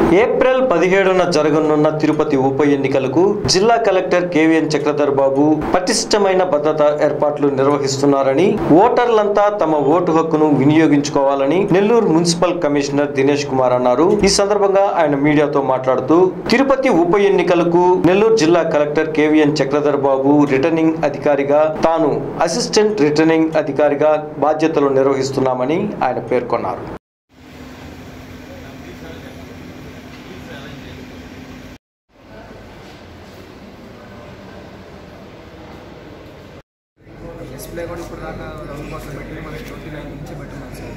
April పదిహేడున జరగనున్న తిరుపతి ఉప ఎన్నికలకు జిల్లా కలెక్టర్ కేవీఎన్ చక్రధర్ బాబు పటిష్టమైన భద్రతా ఏర్పాట్లు నిర్వహిస్తున్నారని ఓటర్లంతా తమ ఓటు హక్కును వినియోగించుకోవాలని నెల్లూరు మున్సిపల్ కమిషనర్ దినేష్ కుమార్ అన్నారు ఈ సందర్భంగా ఆయన మీడియాతో మాట్లాడుతూ తిరుపతి ఉప ఎన్నికలకు నెల్లూరు జిల్లా collector KVN Chakradhar Babu returning అధికారిగా తాను అసిస్టెంట్ రిటర్నింగ్ అధికారిగా బాధ్యతలు నిర్వహిస్తున్నామని ఆయన పేర్కొన్నారు డిస్ప్లే కూడా ఇప్పుడు దాకా అందుబాటులో పెట్టింది మనకి ట్వంటీ నైన్ నుంచి పెట్టున్నాం సార్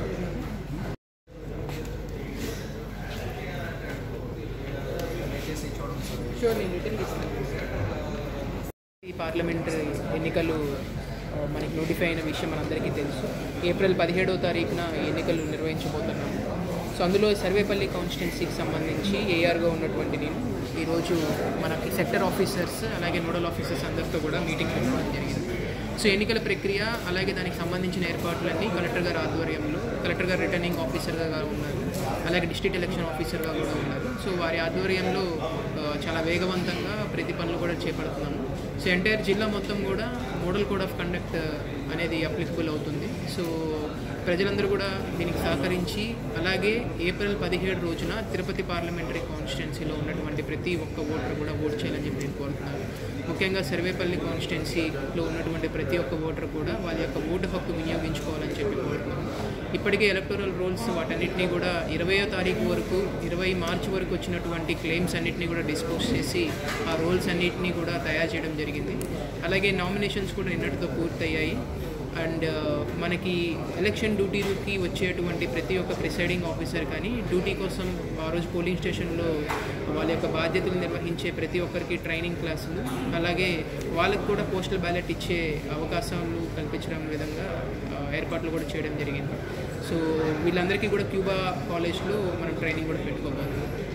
దయచేసి చూడండి సార్ షూర్ నేను రిటర్న్ ఇస్తాను ఈ పార్లమెంట్ ఎన్నికలు ఆ, మనకి నోటిఫై అయిన విషయం మనందరికీ తెలుసు ఏప్రిల్ పదిహేడవ తారీఖున ఈ ఎన్నికలు నిర్వహించబోతున్నాము సో అందులో సర్వేపల్లి కాన్స్టిట్యున్సీకి సంబంధించి ఏఆర్గా ఉన్నటువంటి నేను ఈరోజు మనకి సెక్టర్ ఆఫీసర్స్ అలాగే నోడల్ ఆఫీసర్స్ అందరితో కూడా మీటింగ్ పెట్టుకోవడం జరిగింది సో ఎన్నికల ప్రక్రియ అలాగే దానికి సంబంధించిన ఏర్పాట్లన్నీ కలెక్టర్ గారి ఆధ్వర్యంలో కలెక్టర్ గారు రిటర్నింగ్ ఆఫీసర్గా గారు ఉన్నారు అలాగే డిస్ట్రిక్ట్ ఎలక్షన్ ఆఫీసర్గా కూడా ఉన్నారు సో వారి ఆధ్వర్యంలో ఆ, చాలా వేగవంతంగా ప్రతి పనులు కూడా చేపడుతున్నాము సో ఎంటైర్ జిల్లా మొత్తం కూడా మోడల్ కోడ్ ఆఫ్ కండక్ట్ అనేది అప్లికబుల్ అవుతుంది సో ప్రజలందరూ కూడా దీనికి సహకరించి అలాగే ఏప్రిల్ పదిహేడు రోజున తిరుపతి పార్లమెంటరీ కాన్స్టిట్యున్సీలో ఉన్నటువంటి ప్రతి ఒక్క ఓటర్ కూడా ఓట్ చేయాలని చెప్పి నేను కోరుతున్నాను ముఖ్యంగా సర్వేపల్లి కాన్స్టిట్యున్సీలో ఉన్నటువంటి ప్రతి ఒక్క ఓటర్ కూడా వాళ్ళ యొక్క ఓటు హక్కు వినియోగించుకోవాలని చెప్పి కోరుతున్నాను ఇప్పటికే ఎలక్టోరల్ రోల్స్ వాటన్నిటినీ కూడా ఇరవయో తారీఖు వరకు ఇరవై మార్చి వరకు వచ్చినటువంటి క్లెయిమ్స్ అన్నిటినీ కూడా డిస్పోజ్ చేసి ఆ రోల్స్ అన్నిటినీ కూడా తయారు చేయడం జరిగింది అలాగే నామినేషన్స్ కూడా నిన్నటితో పూర్తయ్యాయి అండ్ మనకి ఎలక్షన్ డ్యూటీకి వచ్చేటువంటి ప్రతి ఒక్క ప్రిసైడింగ్ ఆఫీసర్ కానీ డ్యూటీ కోసం ఆ రోజు పోలింగ్ స్టేషన్లో వాళ్ళ యొక్క బాధ్యతలు నిర్వహించే ప్రతి ఒక్కరికి ట్రైనింగ్ క్లాసులు అలాగే వాళ్ళకు కూడా పోస్టల్ బ్యాలెట్ ఇచ్చే అవకాశాలు కల్పించడం విధంగా ఆ, ఏర్పాట్లు కూడా చేయడం జరిగింది సో వీళ్ళందరికీ కూడా క్యూబా కాలేజ్లో మనం ట్రైనింగ్ కూడా పెట్టుకోబోతున్నాం